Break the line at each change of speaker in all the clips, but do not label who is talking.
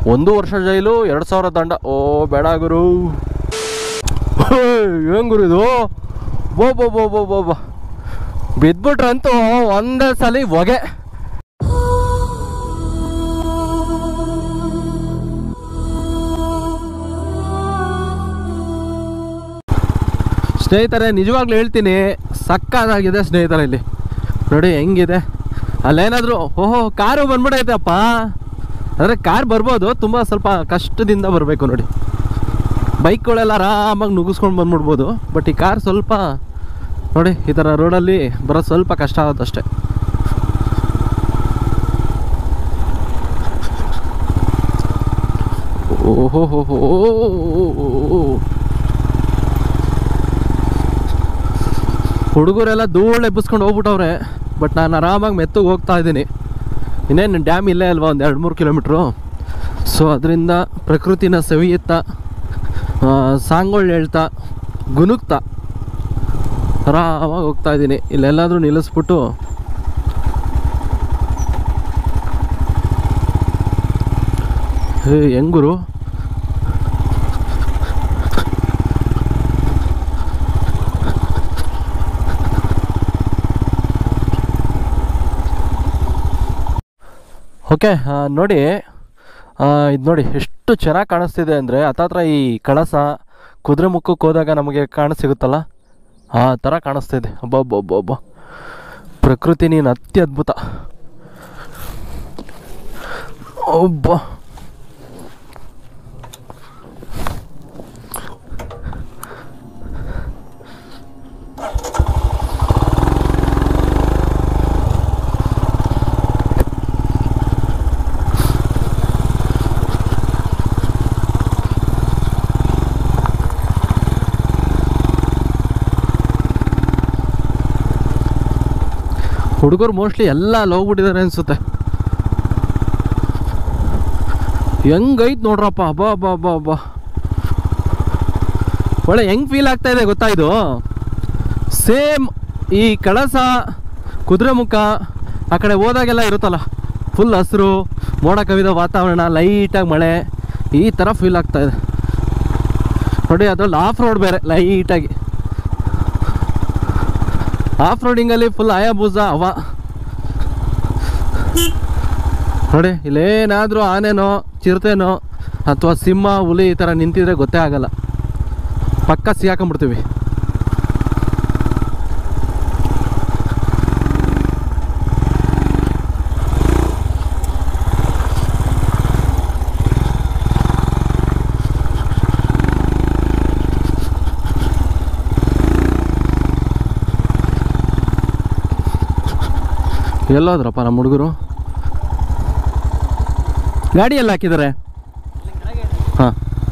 ಒಂದು ವರ್ಷ ಜೈಲು ಎರಡು ಸಾವಿರ ದಂಡ ಓ ಬೇಡ ಗುರು ಏನು ಗುರು ಇದು ಬೋ ಬೋ ಬೋ ಬೋ ಬೋ ಬೋ ಬಿದ್ಬಿಟ್ರಂತೂ ಒಂದೇ ಸಲ ಹೊಗೆ ಸ್ನೇಹಿತರೆ ನಿಜವಾಗ್ಲೂ ಹೇಳ್ತೀನಿ ಸಕ್ಕದಾಗಿದೆ ಸ್ನೇಹಿತರೆ ಇಲ್ಲಿ ನೋಡಿ ಹೆಂಗಿದೆ ಅಲ್ಲೇನಾದರೂ ಓಹೋ ಕಾರು ಬಂದ್ಬಿಡೈತಪ್ಪ ಅಂದರೆ ಕಾರ್ ಬರ್ಬೋದು ತುಂಬ ಸ್ವಲ್ಪ ಕಷ್ಟದಿಂದ ಬರಬೇಕು ನೋಡಿ ಬೈಕ್ಗಳೆಲ್ಲ ಆರಾಮಾಗಿ ನುಗ್ಗಿಸ್ಕೊಂಡು ಬಂದ್ಬಿಡ್ಬೋದು ಬಟ್ ಈ ಕಾರ್ ಸ್ವಲ್ಪ ನೋಡಿ ಈ ಥರ ರೋಡಲ್ಲಿ ಬರೋದು ಸ್ವಲ್ಪ ಕಷ್ಟ ಆಗುತ್ತೆ ಅಷ್ಟೇ ಓಹೋ ಹೋ ಹೋ ಹುಡುಗರೆಲ್ಲ ಧೂಳು ಎಬ್ಬಿಸ್ಕೊಂಡು ಹೋಗ್ಬಿಟ್ಟವ್ರೆ ಬಟ್ ನಾನು ಆರಾಮಾಗಿ ಮೆತ್ತಗೆ ಹೋಗ್ತಾ ಇದ್ದೀನಿ ಇನ್ನೇನು ಡ್ಯಾಮ್ ಇಲ್ಲೇ ಅಲ್ವಾ ಒಂದು ಎರಡು ಮೂರು ಕಿಲೋಮೀಟ್ರು ಸೊ ಅದರಿಂದ ಪ್ರಕೃತಿನ ಸವಿಯುತ್ತಾ ಸಾಂಗಳು ಹೇಳ್ತಾ ಗುನುಗ್ತಾ ಆರಾಮಾಗಿ ಹೋಗ್ತಾ ಇದ್ದೀನಿ ಇಲ್ಲೆಲ್ಲಾದರೂ ನಿಲ್ಲಿಸ್ಬಿಟ್ಟು ಹೇ ಹೆಂಗುರು ಓಕೆ ನೋಡಿ ಇದು ನೋಡಿ ಎಷ್ಟು ಚೆನ್ನಾಗಿ ಕಾಣಿಸ್ತಿದೆ ಅಂದರೆ ಹತ್ತತ್ರ ಈ ಕಳಸ ಕುದುರೆ ಮುಖಕ್ಕೆ ಹೋದಾಗ ನಮಗೆ ಕಾಣಿಸಿಗುತ್ತಲ್ಲ ಆ ಥರ ಕಾಣಿಸ್ತಿದೆ ಅಬ್ಬಬ್ಬಬ್ಬಬ್ಬ ಪ್ರಕೃತಿ ನೀನು ಅತ್ಯದ್ಭುತ ಒಬ್ಬ ಹುಡುಗರು ಮೋಸ್ಟ್ಲಿ ಎಲ್ಲ ಅಲ್ಲಿ ಹೋಗ್ಬಿಟ್ಟಿದ್ದಾರೆ ಅನಿಸುತ್ತೆ ಹೆಂಗೈತ್ ನೋಡ್ರಪ್ಪ ಅಬ್ಬಾ ಅಬ್ಬಾ ಅಬ್ಬಾ ಅಬ್ಬಾ ಒಳ್ಳೆ ಹೆಂಗ್ ಫೀಲ್ ಆಗ್ತಾ ಇದೆ ಗೊತ್ತಾ ಇದು ಸೇಮ್ ಈ ಕಳಸ ಕುದುರೆಮುಖ ಆ ಕಡೆ ಹೋದಾಗೆಲ್ಲ ಇರುತ್ತಲ್ಲ ಫುಲ್ ಹಸಿರು ಮೋಡ ಕವಿದ ವಾತಾವರಣ ಲೈಟಾಗಿ ಮಳೆ ಈ ಥರ ಫೀಲ್ ಆಗ್ತಾ ಇದೆ ನೋಡಿ ಅದ್ರಲ್ಲಿ ಆಫ್ ರೋಡ್ ಬೇರೆ ಲೈಟಾಗಿ ಆಫ್ ರೋಡಿಂಗಲ್ಲಿ ಫುಲ್ ಆಯಾಬೂಸ ಅವ ನೋಡಿ ಇಲ್ಲೇನಾದರೂ ಆನೆನೋ ಚಿರತೆನೋ ಅಥವಾ ಸಿಂಹ ಹುಲಿ ಈ ಥರ ನಿಂತಿದ್ರೆ ಗೊತ್ತೇ ಆಗಲ್ಲ ಪಕ್ಕ ಸಿಗಾಕೊಂಬಿಡ್ತೀವಿ ಎಲ್ಲೋದ್ರಪ್ಪ ನಮ್ಮ ಹುಡುಗರು ಗಾಡಿ ಎಲ್ಲ ಹಾಕಿದ್ದಾರೆ ಹಾಂ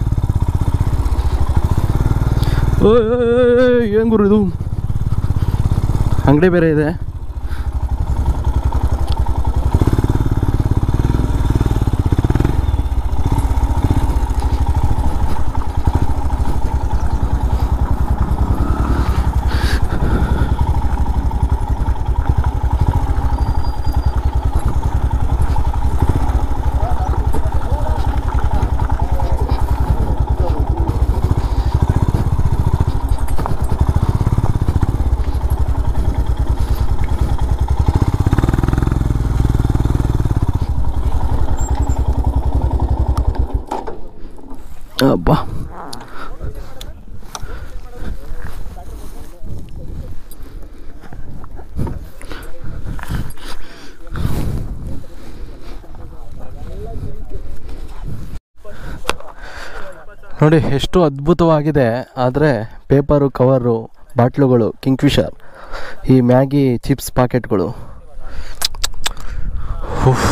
ಏನು ಗುರು ಇದು ಅಂಗಡಿ ಬೇರೆ ಇದೆ ಅಬ್ಬಾ ನೋಡಿ ಎಷ್ಟು ಅದ್ಭುತವಾಗಿದೆ ಆದರೆ ಪೇಪರು ಕವರು ಬಾಟ್ಲುಗಳು ಕಿಂಗ್ಫಿಶರ್ ಈ ಮ್ಯಾಗಿ ಚಿಪ್ಸ್ ಪಾಕೆಟ್ಗಳು ಉಫ್.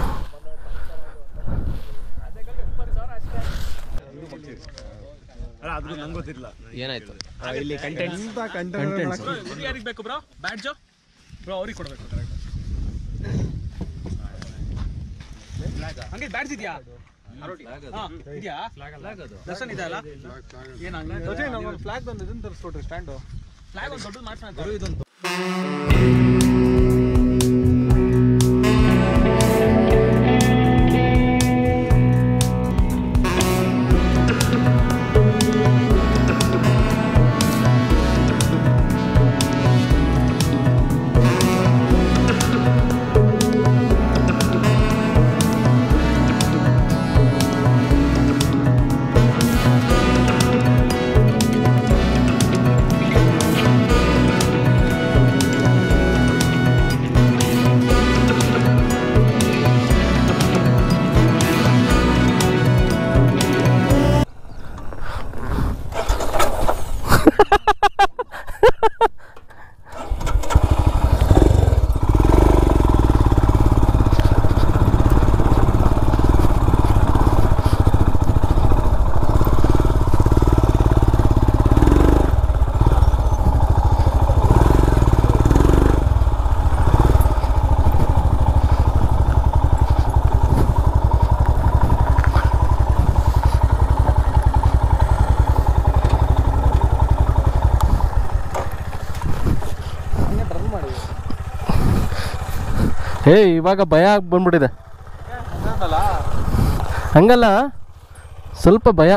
ಏನಾಯ್ತು
ಇಲ್ಲಿ ಕಂಟೆಂಟ್
ಯಾರಿಗೆ ಬೇಕು ಬ್ರೋ ಬ್ಯಾಡ್ಜು ಬ್ರೋ ಅವ್ರಿಗೆ ಕೊಡಬೇಕು ಹಂಗೆ ಬ್ಯಾಡ್ಜ್ ಇದೆಯಾ ಹಾ, ಇದೆಯಾ ದರ್ಶನ್ ಇದೆ ಅಲ್ಲ ಏನು
ಫ್ಲಾಗ್ ಒಂದು ಇದನ್ನ ತರಿಸ್ಕೊಟ್ರಿ ಸ್ಟ್ಯಾಂಡು
ಫ್ಲಾಗ್ ಒಂದು ದೊಡ್ಡದು ಮಾಡ್ಸೋಣ
ಹೇ ಇವಾಗ ಭಯ ಆಗಿ ಬಂದ್ಬಿಟ್ಟಿದೆ ಹಂಗಲ್ಲ ಸ್ವಲ್ಪ ಭಯ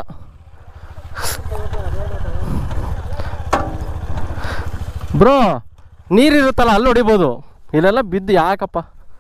ಬ್ರೋ ನೀರಿರುತ್ತಲ್ಲ ಅಲ್ಲಿ ಹೊಡಿಬೋದು ಇಲ್ಲೆಲ್ಲ ಬಿದ್ದು ಯಾಕಪ್ಪ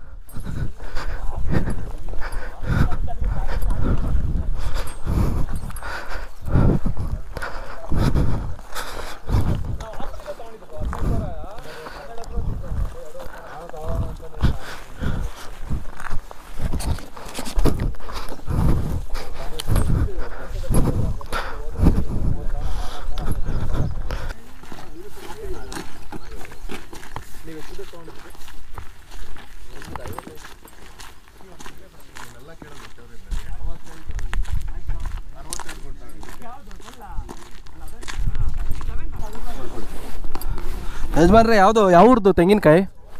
ಯಜಮಾನ್ರೆ ಯಾವುದು ಯಾವ ಊರ್ದು ತೆಂಗಿನಕಾಯಿ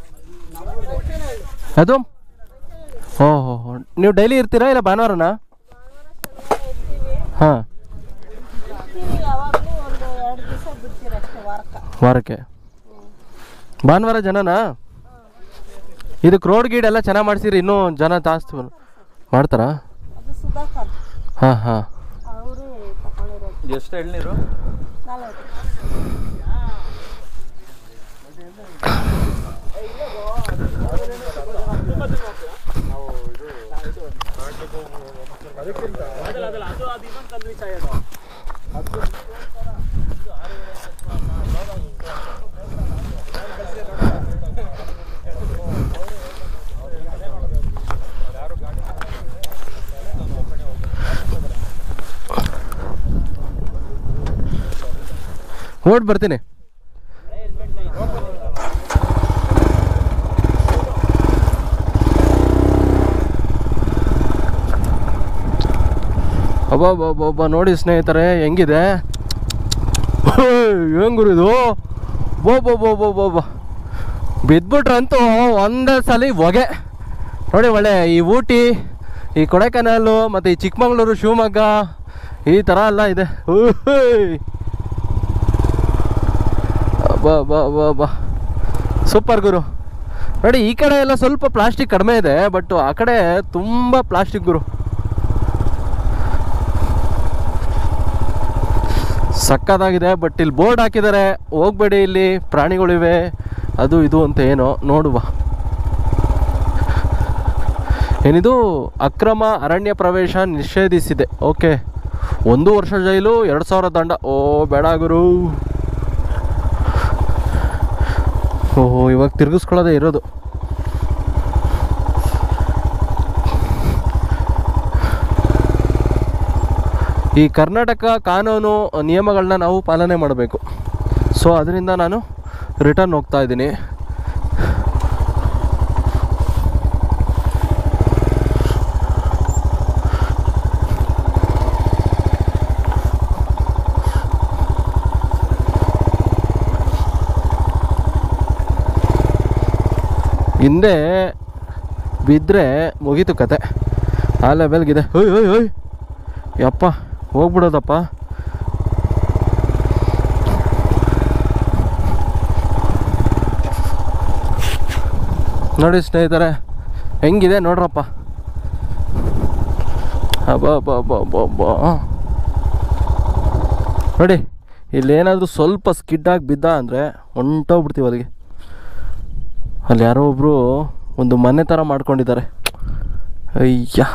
ಅದು ಓ ಹೋ ಹೋ ನೀವು ಡೈಲಿ ಇರ್ತೀರಾ ಇಲ್ಲ ಭಾನುವಾರನಾ ಹಾಂ
ಬಿಡ್ತೀವಿ ಯಾವಾಗಲೂ ಒಂದು ಎರಡು ದಿವಸ ಬಿಡ್ತೀರಿ ಅಷ್ಟೇ ವಾರಕ್ಕೆ
ವಾರಕ್ಕೆ ಭಾನುವಾರ ಜನನಾ ಇದಕ್ಕೆ ರೋಡ್ ಗೀಡ್ ಎಲ್ಲ ಚೆನ್ನಾಗಿ ಮಾಡ್ಸಿರಿ ಇನ್ನೂ ಜನ ಜಾಸ್ತಿ ಬರ್- ಮಾಡ್ತಾರಾ
ಅದು ಸುಧಾಕರ್
ಹಾಂ ಹಾಂ
ಅವರೇ ತಗೊಂಡಿರೋದು
ಎಷ್ಟು ಎಳ್ನೀರು
ನಲ್ವತ್ತು
ನೋಡಿ ಬರ್ತೀನಿ ಒಬ್ಬ ನೋಡಿ ಸ್ನೇಹಿತರೆ ಹೆಂಗಿದೆ ಹೆಂಗುರು ಇದು ಬೋ ಬಿದ್ಬಿಟ್ರಂತೂ ಒಂದೇ ಸಲ ಹೊಗೆ ನೋಡಿ ಒಳ್ಳೆ ಈ ಊಟಿ ಈ ಕೊಡೈಕೆನಾಲು ಮತ್ತು ಈ ಚಿಕ್ಕಮಗಳೂರು ಶಿವಮೊಗ್ಗ ಈ ಥರ ಎಲ್ಲ ಇದೆ ಉಹ್ಹ್. ಬಾ ಬಾ ಬಾ ಬಾ ಸೂಪರ್ ಗುರು ನೋಡಿ ಈ ಕಡೆ ಎಲ್ಲ ಸ್ವಲ್ಪ ಪ್ಲಾಸ್ಟಿಕ್ ಕಡಿಮೆ ಇದೆ ಬಟ್ ಆ ಕಡೆ ತುಂಬ ಪ್ಲಾಸ್ಟಿಕ್ ಗುರು ಸಕ್ಕದಾಗಿದೆ ಬಟ್ ಇಲ್ಲಿ ಬೋರ್ಡ್ ಹಾಕಿದ್ದಾರೆ ಹೋಗ್ಬೇಡಿ ಇಲ್ಲಿ ಪ್ರಾಣಿಗಳಿವೆ ಅದು ಇದು ಅಂತ ಏನೋ ನೋಡುವ ಏನಿದು ಅಕ್ರಮ ಅರಣ್ಯ ಪ್ರವೇಶ ನಿಷೇಧಿಸಿದೆ ಓಕೆ ಒಂದು ವರ್ಷ ಜೈಲು ಎರಡು ಸಾವಿರ ದಂಡ ಓ ಬೇಡ ಗುರು ಓಹೋ ಇವಾಗ ತಿರುಗಿಸ್ಕೊಳ್ಳೋದೇ ಇರೋದು ಈ ಕರ್ನಾಟಕ ಕಾನೂನು ನಿಯಮಗಳನ್ನ ನಾವು ಪಾಲನೆ ಮಾಡಬೇಕು ಸೊ ಅದರಿಂದ ನಾನು ರಿಟರ್ನ್ ಹೋಗ್ತಾ ಇದ್ದೀನಿ ಹಿಂದೆ ಬಿದ್ದರೆ ಮುಗೀತು ಕತೆ ಆ ಲೆವೆಲ್ಗಿದೆ ಓಯ್ ಓಯ್ ಓಯ್ ಯಪ್ಪ ಹೋಗ್ಬಿಡೋದಪ್ಪ ನೋಡಿ ಸ್ನೇಹಿತರೆ ಹೆಂಗಿದೆ ನೋಡ್ರಪ್ಪ ಅಬ್ಬಬ್ಬಬ್ಬಬ್ಬಬ್ಬ. ನೋಡಿ ಇಲ್ಲೇನಾದರೂ ಸ್ವಲ್ಪ ಸ್ಕಿಡ್ಡಾಗಿ ಬಿದ್ದ ಅಂದರೆ ಹೊಂಟೋಗ್ಬಿಡ್ತೀವಿ ಅಲ್ಲಿಗೆ ಅಲ್ಲಿ ಯಾರೋ ಒಬ್ಬರು ಒಂದು ಮನೆ ಥರ ಮಾಡ್ಕೊಂಡಿದ್ದಾರೆ ಅಯ್ಯ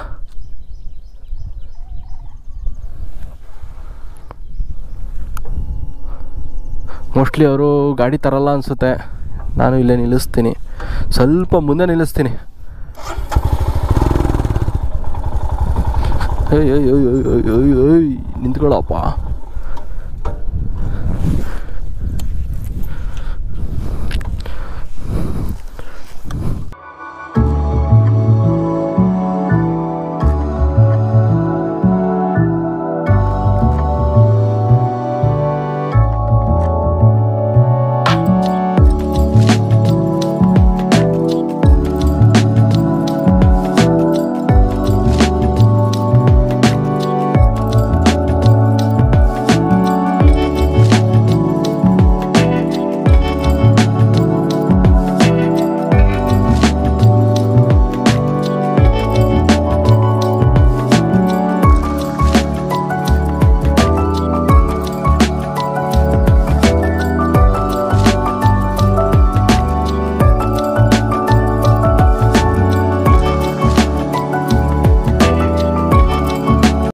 ಮೋಸ್ಟ್ಲಿ ಅವರು ಗಾಡಿ ತರಲ್ಲ ಅನಿಸುತ್ತೆ ನಾನು ಇಲ್ಲೇ ನಿಲ್ಲಿಸ್ತೀನಿ ಸ್ವಲ್ಪ ಮುಂದೆ ನಿಲ್ಲಿಸ್ತೀನಿ ಏಯ್ ಏಯ್ ಏಯ್ ಏಯ್ ಏಯ್ ಏಯ್ ಏಯ್ ನಿಂತ್ಕೊಳ್ಳಪ್ಪ